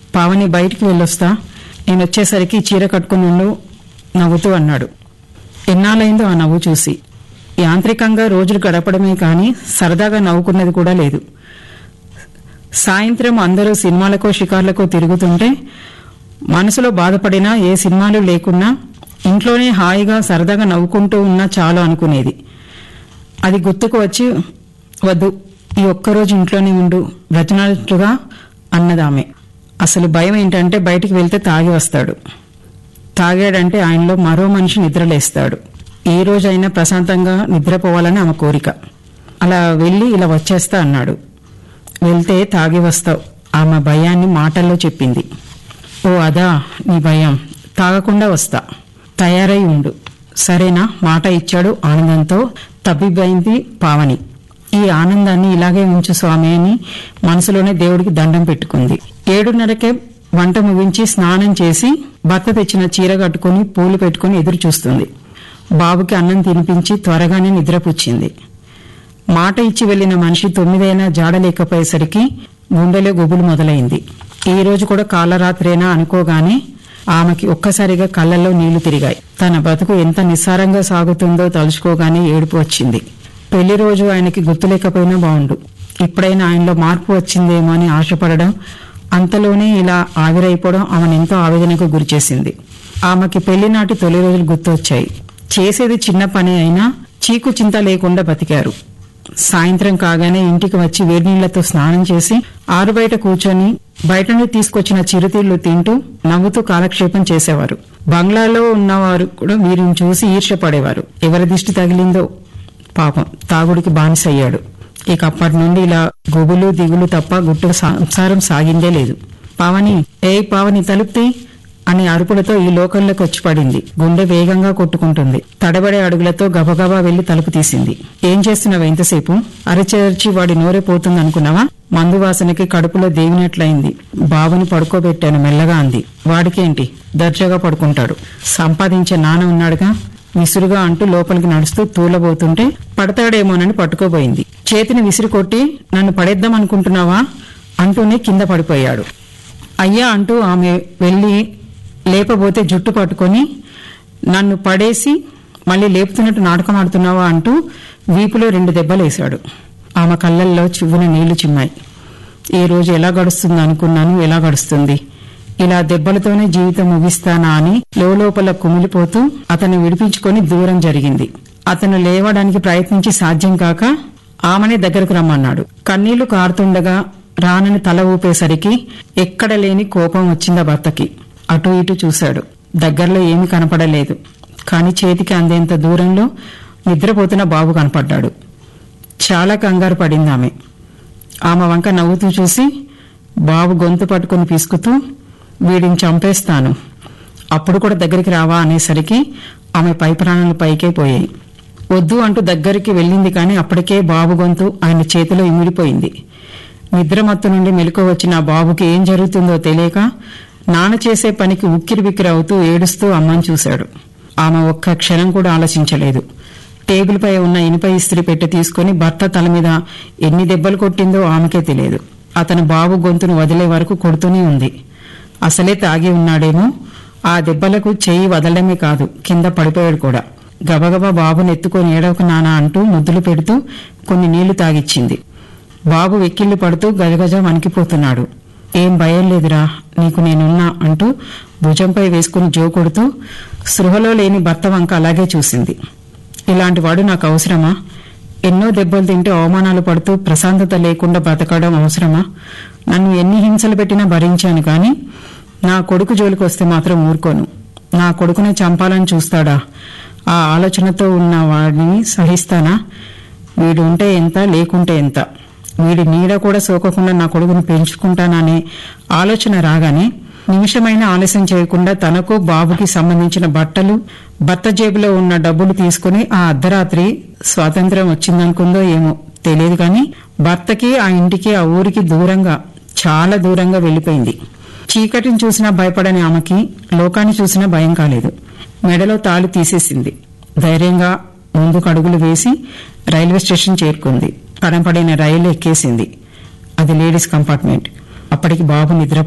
పావని బయటికి వెళ్ళొస్తా నేను వచ్చేసరికి చీర కట్టుకుని ఉండు నవ్వుతూ అన్నాడు ఎన్నాళ్ళైందో ఆ నవ్వు చూసి యాంత్రికంగా రోజులు గడపడమే కానీ సరదాగా నవ్వుకున్నది కూడా లేదు సాయంత్రం అందరూ సినిమాలకో షికార్లకో తిరుగుతుంటే మనసులో బాధపడినా ఏ సినిమాలు లేకున్నా ఇంట్లోనే హాయిగా సరదాగా నవ్వుకుంటూ ఉన్నా చాలు అనుకునేది అది గుర్తుకు వచ్చి వద్దు ఈ ఒక్కరోజు ఇంట్లోనే ఉండు బ్రతినట్లుగా అన్నదామె అసలు భయం ఏంటంటే బయటికి వెళ్తే తాగి వస్తాడు తాగాడంటే ఆయనలో మరో మనిషి నిద్రలేస్తాడు ఏ రోజైనా ప్రశాంతంగా నిద్రపోవాలని ఆమె కోరిక అలా వెళ్ళి ఇలా వచ్చేస్తా అన్నాడు వెళ్తే తాగి వస్తావు ఆమె భయాన్ని మాటల్లో చెప్పింది ఓ అదా నీ భయం తాగకుండా వస్తా తయారై ఉండు సరేనా మాట ఇచ్చాడు ఆనందంతో తబ్బిబ్బైంది పావని ఈ ఆనందాన్ని ఇలాగే ఉంచు స్వామి అని మనసులోనే దేవుడికి దండం పెట్టుకుంది ఏడున్నరకే వంట ముగించి స్నానం చేసి భర్త తెచ్చిన చీర కట్టుకుని పూలు పెట్టుకుని ఎదురు చూస్తుంది బాబుకి అన్నం తినిపించి త్వరగానే నిద్రపుచ్చింది మాట ఇచ్చి వెళ్లిన మనిషి తొమ్మిదైనా జాడలేకపోయేసరికి గుండెలో గుబులు మొదలైంది ఈ రోజు కూడా కాలరాత్రేనా అనుకోగానే ఆమెకి ఒక్కసారిగా కళ్ళల్లో నీళ్లు తిరిగాయి తన బతుకు ఎంత నిస్సారంగా సాగుతుందో తలుచుకోగానే ఏడుపు వచ్చింది పెళ్లి రోజు ఆయనకి గుర్తులేకపోయినా బావుండు ఇప్పుడైనా ఆయనలో మార్పు వచ్చిందేమో అని ఆశపడడం అంతలోనే ఇలా ఆవిరైపోవడం ఆమెనెంతో ఆవేదనకు గురిచేసింది ఆమెకి పెళ్లినాటి తొలి రోజులు గుర్తొచ్చాయి చేసేది చిన్న పని అయినా చీకు చింత లేకుండా బతికారు సాయంత్రం కాగానే ఇంటికి వచ్చి వేడినీళ్లతో స్నానం చేసి ఆరు బయట కూర్చొని బయట నుండి తీసుకొచ్చిన చిరుతిళ్లు తింటూ నవ్వుతూ కాలక్షేపం చేసేవారు బంగ్లాలో ఉన్నవారు కూడా వీరిని చూసి ఈర్ష్యపడేవారు ఎవరి దిష్టి తగిలిందో పాపం తాగుడికి బానిసయ్యాడు ఇక అప్పటి నుండి ఇలా గుబులు దిగులు తప్ప గుట్టు సంసారం సాగిందే లేదు పావని ఏ పావని తలుపుతి అనే అరుపులతో ఈ లోకంలోకి వచ్చి పడింది గుండె వేగంగా కొట్టుకుంటుంది తడబడే అడుగులతో గబగబా వెళ్లి తలుపు తీసింది ఏం చేస్తున్నావా ఇంతసేపు అరచేర్చి వాడి నోరే పోతుంది అనుకున్నావా మందు వాసనకి కడుపులో దేవినట్లయింది బాబుని పడుకోబెట్టాను మెల్లగా అంది వాడికేంటి దర్జాగా పడుకుంటాడు సంపాదించే నాన్న ఉన్నాడుగా విసురుగా అంటూ లోపలికి నడుస్తూ తూలబోతుంటే పడతాడేమోనని పట్టుకోబోయింది చేతిని విసిరి కొట్టి నన్ను పడేద్దాం అనుకుంటున్నావా అంటూనే కింద పడిపోయాడు అయ్యా అంటూ ఆమె వెళ్లి లేపబోతే జుట్టు పట్టుకొని నన్ను పడేసి మళ్ళీ లేపుతున్నట్టు నాటకం ఆడుతున్నావా అంటూ వీపులో రెండు దెబ్బలేశాడు ఆమె కళ్ళల్లో చివ్వున నీళ్లు చిమ్మాయి ఈ రోజు ఎలా గడుస్తుంది అనుకున్నాను ఎలా గడుస్తుంది ఇలా దెబ్బలతోనే జీవితం ముగిస్తానా అని లోపల కుమిలిపోతూ అతన్ని విడిపించుకొని దూరం జరిగింది అతను లేవడానికి ప్రయత్నించి సాధ్యం కాక ఆమెనే దగ్గరకు రమ్మన్నాడు కన్నీళ్లు కారుతుండగా రానని తల ఊపేసరికి ఎక్కడ లేని కోపం వచ్చిందా భర్తకి అటు ఇటు చూశాడు దగ్గరలో ఏమీ కనపడలేదు కాని చేతికి అందేంత దూరంలో నిద్రపోతున్న బాబు కనపడ్డాడు చాలా కంగారు పడింది ఆమె ఆమె వంక నవ్వుతూ చూసి బాబు గొంతు పట్టుకుని పిసుకుతూ వీడిని చంపేస్తాను అప్పుడు కూడా దగ్గరికి రావా అనేసరికి ఆమె పై ప్రాణాలు పైకే పోయాయి వద్దు అంటూ దగ్గరికి వెళ్ళింది కానీ అప్పటికే బాబు గొంతు ఆయన చేతిలో ఇమిడిపోయింది నిద్రమత్తు నుండి మెలకు వచ్చిన ఆ బాబుకి ఏం జరుగుతుందో తెలియక నాన్న చేసే పనికి ఉక్కిరి బిక్కిరి అవుతూ ఏడుస్తూ అమ్మని చూశాడు ఆమె ఒక్క క్షణం కూడా ఆలోచించలేదు టేబుల్పై ఉన్న ఇనుప ఇస్త్రీ పెట్టి తీసుకుని భర్త తల మీద ఎన్ని దెబ్బలు కొట్టిందో ఆమెకే తెలియదు అతను బాబు గొంతును వదిలే వరకు కొడుతూనే ఉంది అసలే తాగి ఉన్నాడేమో ఆ దెబ్బలకు చెయ్యి వదలడమే కాదు కింద పడిపోయాడు కూడా గబగబా బాబుని ఎత్తుకొని ఏడవకు నానా అంటూ ముద్దులు పెడుతూ కొన్ని నీళ్లు తాగిచ్చింది బాబు వెక్కిళ్లు పడుతూ గజగజ వణికిపోతున్నాడు ఏం భయం లేదురా నీకు నేనున్నా అంటూ భుజంపై వేసుకుని జో కొడుతూ సృహలో లేని భర్త వంక అలాగే చూసింది ఇలాంటి వాడు నాకు అవసరమా ఎన్నో దెబ్బలు తింటే అవమానాలు పడుతూ ప్రశాంతత లేకుండా బ్రతకడం అవసరమా నన్ను ఎన్ని హింసలు పెట్టినా భరించాను కానీ నా కొడుకు జోలికి వస్తే మాత్రం ఊరుకోను నా కొడుకునే చంపాలని చూస్తాడా ఆ ఆలోచనతో ఉన్న వాడిని సహిస్తానా వీడు ఉంటే ఎంత లేకుంటే ఎంత వీడి నీడ కూడా సోకకుండా నా కొడుకును పెంచుకుంటాననే ఆలోచన రాగానే నిమిషమైన ఆలస్యం చేయకుండా తనకు బాబుకి సంబంధించిన బట్టలు భర్త జేబులో ఉన్న డబ్బులు తీసుకుని ఆ అర్ధరాత్రి స్వాతంత్ర్యం వచ్చిందనుకుందో ఏమో తెలియదు కానీ భర్తకి ఆ ఇంటికి ఆ ఊరికి దూరంగా చాలా దూరంగా వెళ్లిపోయింది చీకటిని చూసినా భయపడని ఆమెకి లోకాన్ని చూసినా భయం కాలేదు మెడలో తాళి తీసేసింది ధైర్యంగా ముందుకు అడుగులు వేసి రైల్వే స్టేషన్ చేరుకుంది కనపడిన రైలు ఎక్కేసింది అది లేడీస్ కంపార్ట్మెంట్ అప్పటికి బాబు నిద్ర